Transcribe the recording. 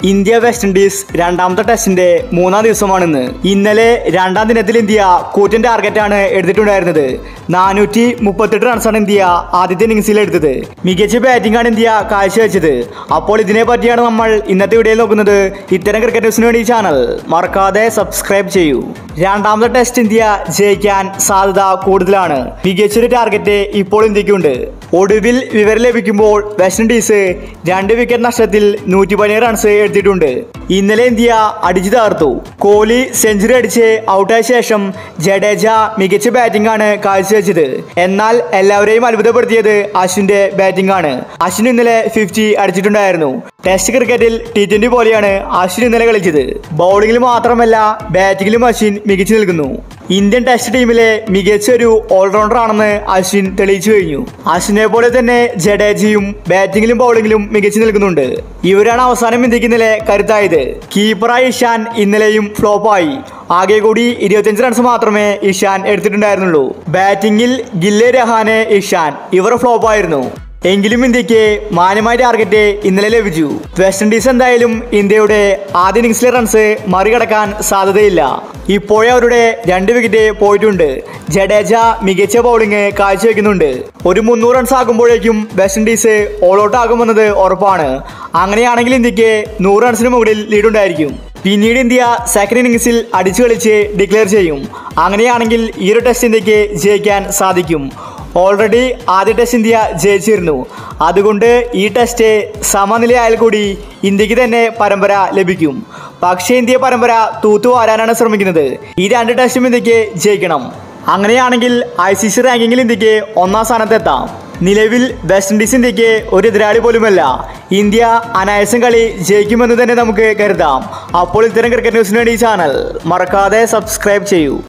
India west Indies രണ്ടാമത്തെ ടെസ്റ്റിന്റെ മൂന്നാം ദിവസമാണിന്ന് ഇന്നലെ രണ്ടാം ദിനത്തിൽ ഇന്ത്യ കൂറ്റൻ ടാർഗറ്റാണ് എടുത്തിട്ടുണ്ടായിരുന്നത് നാനൂറ്റി മുപ്പത്തെട്ട് റൺസാണ് ഇന്ത്യ ആദ്യത്തെ ഇന്നിംഗ്സിൽ എടുത്തത് മികച്ച ബാറ്റിംഗ് ആണ് ഇന്ത്യ കാഴ്ചവെച്ചത് അപ്പോൾ ഇതിനെ പറ്റിയാണ് നമ്മൾ ഇന്നത്തെ വീഡിയോയിൽ നോക്കുന്നത് ഇത്തരം ക്രിക്കറ്റ് ന്യൂസിന് വേണ്ടി ഈ ചാനൽ മറക്കാതെ സബ്സ്ക്രൈബ് ചെയ്യൂ രണ്ടാമത്തെ ടെസ്റ്റ് ഇന്ത്യ ജയിക്കാൻ സാധ്യത കൂടുതലാണ് മികച്ചൊരു ടാർഗറ്റ് ഇപ്പോൾ ഇന്ത്യക്കുണ്ട് ഒടുവിൽ വിവരം ലഭിക്കുമ്പോൾ വെസ്റ്റ് ഇൻഡീസ് രണ്ട് വിക്കറ്റ് നഷ്ടത്തിൽ നൂറ്റി പതിനേഴ് റൺസ് എടുത്തിട്ടുണ്ട് ഇന്നലെ ഇന്ത്യ അടിച്ചു തകർത്തു കോഹ്ലി സെഞ്ചുറി അടിച്ച് ഔട്ടായ ശേഷം ജഡേജ മികച്ച ബാറ്റിംഗ് ആണ് കാഴ്ചവെച്ചത് എന്നാൽ എല്ലാവരെയും അത്ഭുതപ്പെടുത്തിയത് അശ്വിന്റെ ബാറ്റിംഗ് ആണ് അശ്വിൻ ഇന്നലെ ഫിഫ്റ്റി അടിച്ചിട്ടുണ്ടായിരുന്നു ടെസ്റ്റ് ക്രിക്കറ്റിൽ ടി ട്വന്റി പോലെയാണ് അശ്വിൻ ഇന്നലെ കളിച്ചത് ബൗളിംഗിൽ മാത്രമല്ല ബാറ്റിംഗിലും അശ്വിൻ മികച്ചു നിൽക്കുന്നു ഇന്ത്യൻ ടെസ്റ്റ് ടീമിലെ മികച്ച ഒരു ഓൾറൗണ്ടർ ആണെന്ന് അശ്വിൻ തെളിയിച്ചു കഴിഞ്ഞു അശ്വിനെ പോലെ തന്നെ ജഡേജയും ബാറ്റിംഗിലും ബൗളിംഗിലും മികച്ചു നിൽക്കുന്നുണ്ട് ഇവരാണ് അവസാനം ഇന്ത്യക്ക് ഇന്നലെ കരുത്തായത് കീപ്പറായ ഇഷാൻ ഇന്നലെയും ഫ്ലോപ്പായി ആകെ കൂടി ഇരുപത്തിയഞ്ച് റൺസ് മാത്രമേ ഇഷാൻ എടുത്തിട്ടുണ്ടായിരുന്നുള്ളൂ ബാറ്റിംഗിൽ ഗില്ലെ രഹാനെ ഇഷാൻ ഇവർ ഫ്ലോപ്പായിരുന്നു എങ്കിലും ഇന്ത്യക്ക് മാന്യമായ ടാർഗറ്റ് ഇന്നലെ ലഭിച്ചു വെസ്റ്റ് ഇൻഡീസ് എന്തായാലും ഇന്ത്യയുടെ ആദ്യ ഇന്നിംഗ്സിലെ റൺസ് മറികടക്കാൻ സാധ്യതയില്ല ഇപ്പോഴേ അവരുടെ രണ്ട് വിക്കറ്റ് പോയിട്ടുണ്ട് ജഡേജ മികച്ച ബൗളിംഗ് കാഴ്ചവെക്കുന്നുണ്ട് ഒരു മുന്നൂറ് റൺസ് ആകുമ്പോഴേക്കും വെസ്റ്റ് ഇൻഡീസ് ഓൾ ഔട്ട് ആകുമെന്നത് ഉറപ്പാണ് അങ്ങനെയാണെങ്കിൽ ഇന്ത്യക്ക് നൂറ് റൺസിന് മുകളിൽ ലീഡുണ്ടായിരിക്കും പിന്നീട് ഇന്ത്യ സെക്കൻഡ് ഇന്നിംഗ്സിൽ അടിച്ചു കളിച്ച് ഡിക്ലെയർ ചെയ്യും അങ്ങനെയാണെങ്കിൽ ഈ ഒരു ടെസ്റ്റ് ഇന്ത്യക്ക് ജയിക്കാൻ സാധിക്കും ഓൾറെഡി ആദ്യ ടെസ്റ്റ് ഇന്ത്യ ജയിച്ചിരുന്നു അതുകൊണ്ട് ഈ ടെസ്റ്റ് സമനിലയായാൽ കൂടി ഇന്ത്യക്ക് തന്നെ പരമ്പര ലഭിക്കും പക്ഷേ ഇന്ത്യ പരമ്പര തൂത്തുവാരാനാണ് ശ്രമിക്കുന്നത് ഈ രണ്ട് ടെസ്റ്റും ഇന്ത്യക്ക് ജയിക്കണം അങ്ങനെയാണെങ്കിൽ ഐ സി സി റാങ്കിങ്ങിൽ ഇന്ത്യക്ക് ഒന്നാം സ്ഥാനത്തെത്താം നിലവിൽ വെസ്റ്റ് ഇൻഡീസ് ഇന്ത്യക്ക് ഒരു എതിരാളി പോലുമല്ല ഇന്ത്യ അനായാസം കളി ജയിക്കുമെന്ന് തന്നെ നമുക്ക് കരുതാം അപ്പോൾ ഇത്തരം ക്രിക്കറ്റ് ന്യൂസിന് വേണ്ടി ഈ ചാനൽ മറക്കാതെ സബ്സ്ക്രൈബ് ചെയ്യൂ